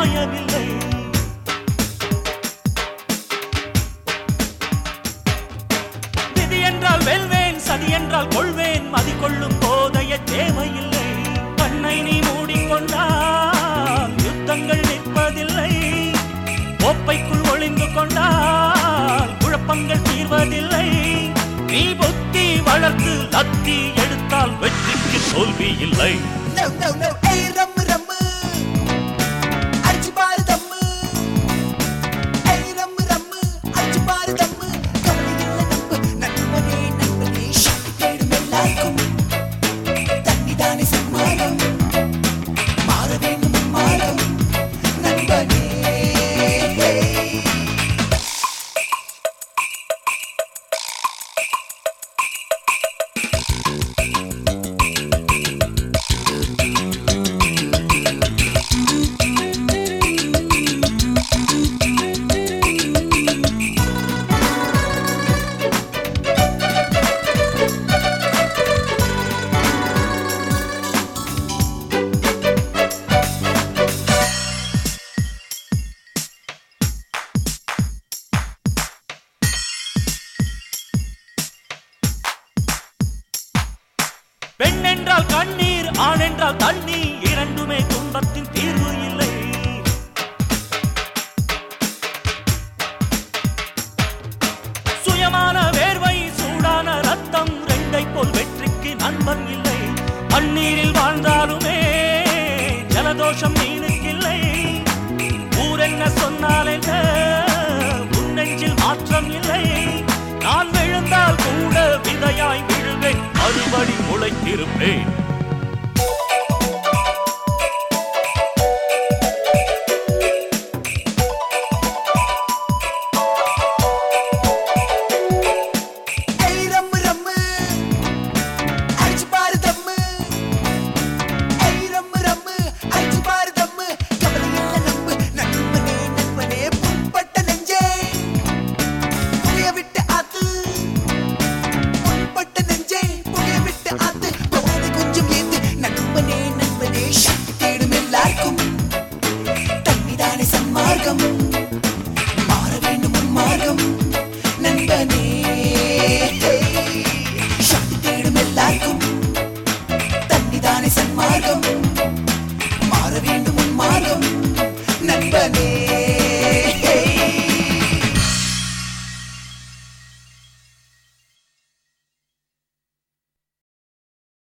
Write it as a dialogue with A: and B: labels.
A: மாயமில்லை விதி என்றால் வெல்வேன் சதி என்றால் கொள்வேன் மதி கொள்ளும் போதைய தேவையில்லை கண்ணை நீ மூடிக்கொண்டால் யுத்தங்கள் நிற்பதில்லை கோப்பைக்குள் ஒளிந்து கொண்டால் குழப்பங்கள் தீர்வதில்லை நீ புத்தி வளர்த்து லத்தி எடுத்தால் வெற்றிக்கு தோல்வி இல்லை
B: No, no, no, ஏய் ரம்மு ரம்மு அடிச்சு பாரு தம்மு ஏய் ரம்மு ரம்மு அடிச்சு பாரு தம்மு கவலை இல்ல நம்பு நண்பனே நண்பனே சக்தி தேடும் எல்லாருக்கும் தண்ணிதானே சன்மார்க்கம் மாற வேண்டும் மார்க்கம் நண்பனே
A: பெண் என்றால் கண்ணீர் ஆண் என்றால் தண்ணீர் இரண்டுமே துன்பத்தின் தீர்வு இல்லை சுயமான வேர்வை சூடான ரத்தம் ரெண்டை போல் வெற்றிக்கு நண்பன் இல்லை தண்ணீரில் வாழ்ந்தாலுமே ஜலதோஷம் மீனுக்கில்லை ஊர் என்ன சொன்னால் என்ன உன் நெஞ்சில் மாற்றம் இல்லை நான் விழுந்தால் கூட விதையாய் விழுவேன் மறுபடி முளைத்திருப்பேன்
B: ஏய் ரம்மு ரம்மு அடிச்சு பாரு தம்மு ஏய் ரம்மு ரம்மு அடிச்சு பாரு தம்மு கவலை இல்ல நம்பு நண்பனே நண்பனே புண்பட்ட நெஞ்சே புகைய விட்டு ஆத்து புண்பட்ட நெஞ்சே புகைய விட்டு ஆத்து போதை கொஞ்சம் ஏத்து நண்பனே நண்பனே சக்தி தேடும் எல்லாருக்கும் தண்ணிதானே சன்மார்க்கம் மாற வேண்டும் உன் மார்க்கம் நண்பனே சக்தி தேடும் எல்லாருக்கும் தண்ணிதானே சன்மார்க்கம்